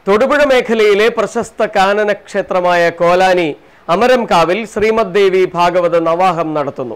തൊടുപുഴ മേഖലയിലെ പ്രശസ്ത കാനന ക്ഷേത്രമായ കോലാനി അമരംകാവിൽ ശ്രീമദ് ദേവി ഭാഗവത നവാഹം നടത്തുന്നു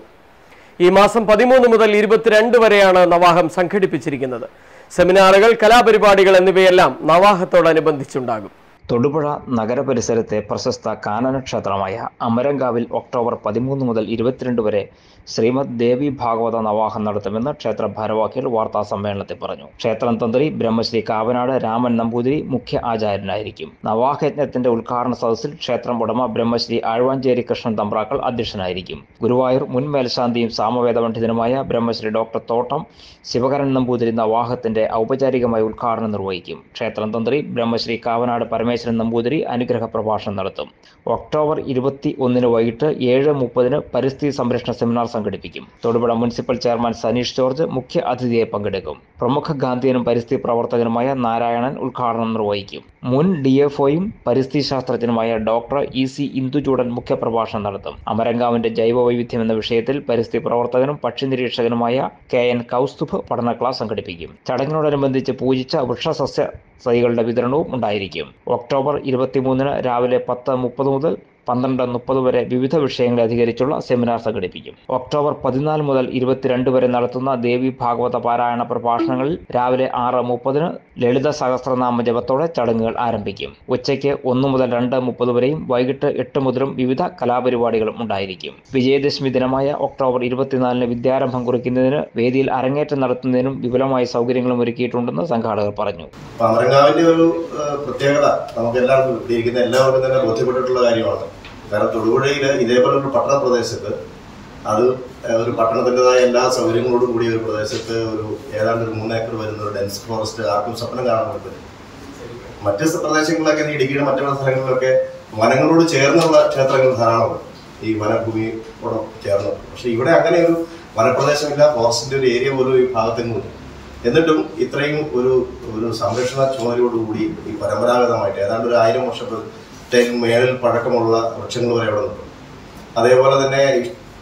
ഈ മാസം പതിമൂന്ന് മുതൽ ഇരുപത്തിരണ്ട് വരെയാണ് നവാഹം സംഘടിപ്പിച്ചിരിക്കുന്നത് സെമിനാറുകൾ കലാപരിപാടികൾ എന്നിവയെല്ലാം നവാഹത്തോടനുബന്ധിച്ചുണ്ടാകും തൊടുപുഴ നഗരപരിസരത്തെ പ്രശസ്ത കാനന ക്ഷേത്രമായ അമരങ്കാവിൽ ഒക്ടോബർ പതിമൂന്ന് മുതൽ ഇരുപത്തിരണ്ട് വരെ ശ്രീമദ് ദേവി ഭാഗവത നവാഹം നടത്തുമെന്ന് ക്ഷേത്ര ഭാരവാഹികൾ വാർത്താ സമ്മേളനത്തിൽ പറഞ്ഞു ക്ഷേത്രം തന്ത്രി ബ്രഹ്മശ്രീ കാവനാട് രാമൻ നമ്പൂതിരി മുഖ്യ ആചാര്യനായിരിക്കും നവാഹയജ്ഞത്തിന്റെ ഉദ്ഘാടന സദസ്സിൽ ക്ഷേത്രം ഉടമ ബ്രഹ്മശ്രീ ആഴ്വാഞ്ചേരി കൃഷ്ണൻ തമ്പ്രാക്കൾ അധ്യക്ഷനായിരിക്കും ഗുരുവായൂർ മുൻ മേൽശാന്തിയും സാമവേദ പണ്ഡിതനുമായ ബ്രഹ്മശ്രീ ഡോക്ടർ തോട്ടം ശിവകരൻ നമ്പൂതിരി നവാഹത്തിന്റെ ഔപചാരികമായ ഉദ്ഘാടനം നിർവഹിക്കും ക്ഷേത്രം തന്ത്രി ബ്രഹ്മശ്രീ കാവനാട് പരമേശ്വരൻ നമ്പൂതിരി അനുഗ്രഹ പ്രഭാഷണം നടത്തും ഒക്ടോബർ ഇരുപത്തി ഒന്നിന് വൈകിട്ട് ഏഴ് മുപ്പതിന് പരിസ്ഥിതി സംരക്ഷണ സെമിനാർ സംഘടിപ്പിക്കും തൊടുപുഴ മുനിസിപ്പൽ ചെയർമാൻ സനീഷ് ജോർജ് മുഖ്യ അതിഥിയായി പങ്കെടുക്കും പ്രമുഖ ഗാന്ധിയനും പരിസ്ഥിതി പ്രവർത്തകനുമായ നാരായണൻ ഉദ്ഘാടനം നിർവഹിക്കും മുൻ ഡി എഫ് ഒയും പരിസ്ഥിതി ശാസ്ത്രജ്ഞനുമായ ഡോക്ടർ ഇ സി ഇന്ദുചൂടൻ മുഖ്യപ്രഭാഷണം നടത്തും അമരങ്കാവിന്റെ ജൈവ വൈവിധ്യം എന്ന വിഷയത്തിൽ പരിസ്ഥിതി പ്രവർത്തകനും പക്ഷി നിരീക്ഷകനുമായ കെ എൻ കൗസ്തുഭ് പഠന ക്ലാസ് സംഘടിപ്പിക്കും ചടങ്ങിനോടനുബന്ധിച്ച് പൂജിച്ച വൃക്ഷസസ്യ തൈകളുടെ വിതരണവും ഉണ്ടായിരിക്കും ഒക്ടോബർ ഇരുപത്തിമൂന്നിന് രാവിലെ പത്ത് മുപ്പത് മുതൽ പന്ത്രണ്ട് മുപ്പത് വരെ വിവിധ വിഷയങ്ങളെ അധികരിച്ചുള്ള സെമിനാർ സംഘടിപ്പിക്കും ഒക്ടോബർ പതിനാല് മുതൽ ഇരുപത്തിരണ്ട് വരെ നടത്തുന്ന ദേവി ഭാഗവത പാരായണ പ്രഭാഷണങ്ങളിൽ രാവിലെ ആറ് മുപ്പതിന് ലളിത സഹസ്രനാമ ജപത്തോടെ ചടങ്ങുകൾ ആരംഭിക്കും ഉച്ചയ്ക്ക് ഒന്ന് മുതൽ രണ്ട് മുപ്പത് വരെയും വൈകിട്ട് എട്ട് മുതലും വിവിധ കലാപരിപാടികളും ഉണ്ടായിരിക്കും വിജയദശമി ദിനമായ ഒക്ടോബർ ഇരുപത്തിനാലിന് വിദ്യാരംഭം കുറിക്കുന്നതിന് വേദിയിൽ അരങ്ങേറ്റം നടത്തുന്നതിനും വിപുലമായ സൗകര്യങ്ങളും ഒരുക്കിയിട്ടുണ്ടെന്ന് സംഘാടകർ പറഞ്ഞു അപ്പൊ അമരങ്കാവിന്റെ ഒരു ഏഹ്, പ്രത്യേകത നമുക്ക് എല്ലാവർക്കും ഇവിടെ ഇരിക്കുന്ന എല്ലാവർക്കും തന്നെ ബോധ്യപ്പെട്ടിട്ടുള്ള കാര്യമാണ് കാരണം തൊടുപുഴയിൽ ഇതേപോലെ ഒരു പട്ടണ പ്രദേശത്ത് അത് ഏഹ്, ഒരു പട്ടണത്തിൻ്റെതായ എല്ലാ സൗകര്യങ്ങളോടും കൂടിയ ഒരു പ്രദേശത്ത് ഒരു ഏതാണ്ട് ഒരു മൂന്ന് ഏക്കർ വരുന്ന ഒരു ഡെൻസ് ഫോറസ്റ്റ് ആർക്കും സ്വപ്നം കാണാൻ പറ്റും മറ്റ് സ- പ്രദേശങ്ങളിലൊക്കെ ഈ ഇടുക്കിയുടെ മറ്റുള്ള സ്ഥലങ്ങളിലൊക്കെ വനങ്ങളോട് ചേർന്നുള്ള ക്ഷേത്രങ്ങൾ ധാരാളമുണ്ട് ഈ വനഭൂമിയോട് ചേർന്ന് പക്ഷെ ഇവിടെ അങ്ങനെ ഒരു വനപ്രദേശമില്ല ഫോറസ്റ്റിന്റെ ഒരു ഏരിയ പോലും ഈ ഭാഗത്തെങ്ങുമില്ല എന്നിട്ടും ഇത്രയും ഒരു ഒരു സംരക്ഷണ ചുമതലയോടുകൂടി ഈ പരമ്പരാഗതമായിട്ട് ഏതാണ്ട് ഒരു ആയിരം വർഷത്തേക്ക് മേളിൽ പഴക്കമുള്ള വൃക്ഷങ്ങൾ വരെ അവിടെ നിൽക്കും അതേപോലെ തന്നെ ഈ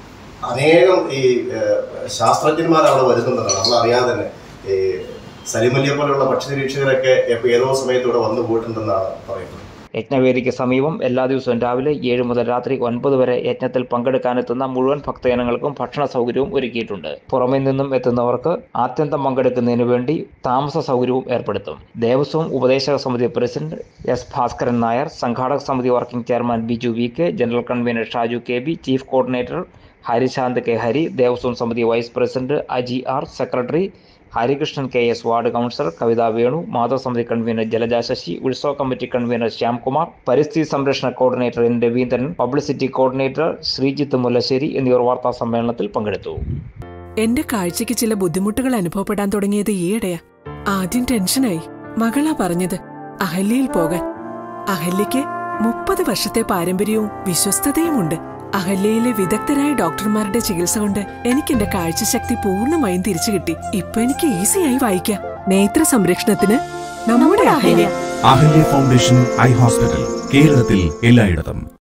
അനേകം ഈ ഏഹ്, ശാസ്ത്രജ്ഞന്മാർ അവിടെ വരുന്നുണ്ടെന്നാണ് നമ്മൾ അറിയാതെ തന്നെ ഈ സലിമല്ലിയെ പോലെയുള്ള പക്ഷി നിരീക്ഷകരൊക്കെ എപ്പോ ഏതോ സമയത്ത് ഇവിടെ വന്നു പോയിട്ടുണ്ടെന്നാണ് പറയുന്നത് യജ്ഞവേദിക്ക് സമീപം എല്ലാ ദിവസവും രാവിലെ ഏഴ് മുതൽ രാത്രി ഒൻപത് വരെ യജ്ഞത്തിൽ പങ്കെടുക്കാനെത്തുന്ന മുഴുവൻ ഭക്തജനങ്ങൾക്കും ഭക്ഷണ സൗകര്യവും ഒരുക്കിയിട്ടുണ്ട് പുറമെ നിന്നും എത്തുന്നവർക്ക് ആത്യന്തം പങ്കെടുക്കുന്നതിന് വേണ്ടി താമസ സൗകര്യവും ഏർപ്പെടുത്തും ദേവസ്വം ഉപദേശക സമിതി പ്രസിഡന്റ് എസ് ഭാസ്കരൻ നായർ സംഘാടക സമിതി working chairman Biju V K general convener Shaju K B chief coordinator Harishanth K Hari Devaswom സമിതി vice president Aji R secretary Harikrishnan K S ward councillor Kavitha Venu മാധവസമിതി കൺവീനർ ജലജ ശശി ഉത്സവ കമ്മിറ്റി കൺവീനർ ശ്യാംകുമാർ പരിസ്ഥിതി സംരക്ഷണ coordinator N Raveendran publicity coordinator Sreejith Mullassery എന്നിവർ വാർത്താ സമ്മേളനത്തിൽ പങ്കെടുത്തു എന്റെ കാഴ്ചയ്ക്ക് ചില ബുദ്ധിമുട്ടുകൾ അനുഭവപ്പെടാൻ തുടങ്ങിയത് ഈയിടെയാ ആദ്യം ടെൻഷനായി മകളാ പറഞ്ഞത് അഹല്യയിൽ പോകാൻ അഹല്യയ്ക്ക് മുപ്പത് വർഷത്തെ പാരമ്പര്യവും വിശ്വസ്തതയുമുണ്ട് അഹല്യയിലെ വിദഗ്ധരായ ഡോക്ടർമാരുടെ ചികിത്സ കൊണ്ട് എനിക്ക് എന്റെ കാഴ്ചശക്തി പൂർണ്ണമായും തിരിച്ചു കിട്ടി ഇപ്പൊ എനിക്ക് ഈസിയായി വായിക്കാം നേത്ര സംരക്ഷണത്തിന് നമ്മുടെ Ahalya Ahalya foundation eye hospital കേരളത്തിൽ എല്ലായിടത്തും